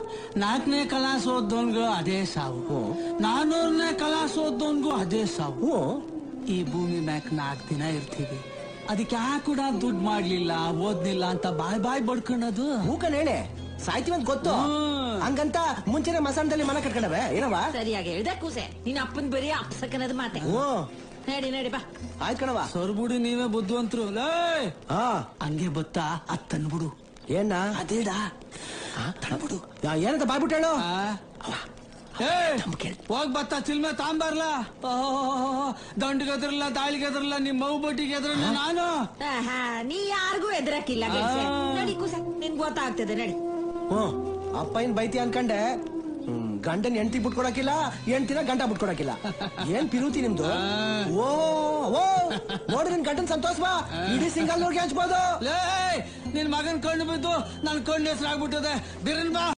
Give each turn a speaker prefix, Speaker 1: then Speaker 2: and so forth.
Speaker 1: ನಾಲ್ಕನೇ ಕಲಾಸ್ ಓದ್ದೋನ್ಗೂ ಅದೇ ಸಾವು ನಾನೂರನೇ ಕಲಾಸ್ ಓದ್ದೋನ್ಗೂ ಅದೇ ಸಾವು
Speaker 2: ಹ್ಞೂ
Speaker 1: ಈ ಭೂಮಿ ಮ್ಯಾಕ್ ನಾಲ್ಕು ದಿನ ಇರ್ತೀವಿ ಅದಕ್ಕೆ ಯಾಕೆ ಕೂಡ ದುಡ್ಡು ಮಾಡ್ಲಿಲ್ಲ ಓದ್ಲಿಲ್ಲ ಅಂತ ಬಾಯ್ ಬಾಯ್ ಬಡ್ಕೊಳೋದು
Speaker 2: ಮೂಕನ್ ಹೇಳಿ ಸಾಯ್ತೀವಿ ಅಂತ ಗೊತ್ತು
Speaker 1: ಹ್ಮ್.
Speaker 2: ಹಂಗಂತ ಮುಂಚೆನೆ ಮಸಾಣದಲ್ಲಿ ಮನೆ ಕಟ್ಕೊಂಡವೆ ಏನವ
Speaker 3: ಸರಿಯಾಗಿ ಹೇಳ್ದೆ ಕೂಸೆ ನಿನ್ ಅಪ್ಪನ್ ಬರೀ ಅಪ್ಸಕನದ ಮಾತೆ
Speaker 2: ಹ್ಞೂ
Speaker 3: ನಡಿ ನಡಿ ಬಾ
Speaker 2: ಆಯ್ತು ಕಣವ
Speaker 1: ಸರ್ಬಿಡು ನೀವೇ ಬುದ್ಧಿವಂತರು ಲೇ
Speaker 2: ಹಾ
Speaker 1: ಹಂಗೆ ಬತ್ತಾ ಅದ್ ತಂದ್ಬಿಡು
Speaker 2: ಏನ
Speaker 1: ಅದೇಡ ತಂದ್ಬಿಡು
Speaker 2: ಏನಂತ ಬಾಯ್ಬಿಟ್ಟು ಹೇಳು
Speaker 1: ಹೋಗ್ ಬತ್ತ ಚಿಲ್ಮೆ ತಾಂಬಾರ್ಲ ದಂಡ್ಗೆದ್ರಲ್ಲ ತಾಳಿಗೆದ್ರಲ್ಲ ನಿಮ್ ಮಗು ಬಟ್ಟಿಗೆ ಎದ್ರಲ್ಲ ನಾನು
Speaker 3: ಆಹಾ, ನೀ ಯಾರಿಗೂ ಎದ್ರಕ್ಕಿಲ್ಲ ಗೆಲ್ಸೆ.
Speaker 1: ಆ.
Speaker 3: ನಡಿ ಕೂಸೆ ನಿನ್ ಗೊತ್ತಾಗ್ತದೆ ನಡಿ
Speaker 2: ಹ್ಞೂ ಅಪ್ಪ ಏನ್ ಬೈತಿ ಅನ್ಕಂಡೆ ಹ್ಮ್, ಗಂಡನ್ ಹೆಂಡತಿ ಬಿಟ್ಕೊಡಕಿಲ್ಲ ಹೆಂಡ್ತಿನ ಗಂಡ ಬಿಟ್ಕೊಡಕಿಲ್ಲ ಏನ್ ಪಿರುತಿ ನಿಮ್ದು ಓ ಓ ನೋಡಿ ನಿನ್ ಗಂಡನ್ ಸಂತೋಷವಾ ಇಡೀ ಸಿಂಗಲ್ ನೋಡ್ಗೆ ಹಂಚ್ಬೋದು
Speaker 1: ಲೇ ನಿನ್ ಮಗನ್ ಕಣ್ಣು ಬಿದ್ದು ನನ್ ಕಣ್ಣು ಹೆಸರಾಗ್ಬಿಟ್ಟದೆ ಬಿರನ್ ಬಾ